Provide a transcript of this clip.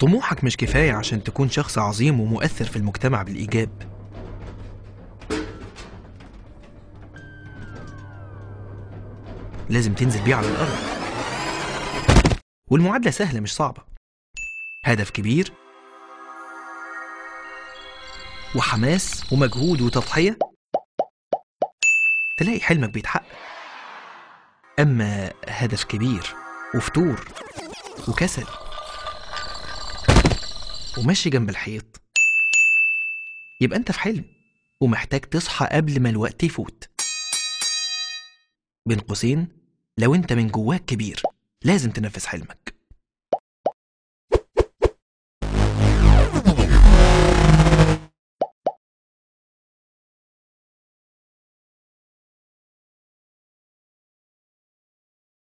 طموحك مش كفاية عشان تكون شخص عظيم ومؤثر في المجتمع بالإيجاب لازم تنزل بيه على الأرض والمعادلة سهلة مش صعبة هدف كبير وحماس ومجهود وتضحية تلاقي حلمك بيتحقق أما هدف كبير وفتور وكسل وماشي جنب الحيط يبقى أنت في حلم ومحتاج تصحى قبل ما الوقت يفوت بين قوسين لو أنت من جواك كبير لازم تنفذ حلمك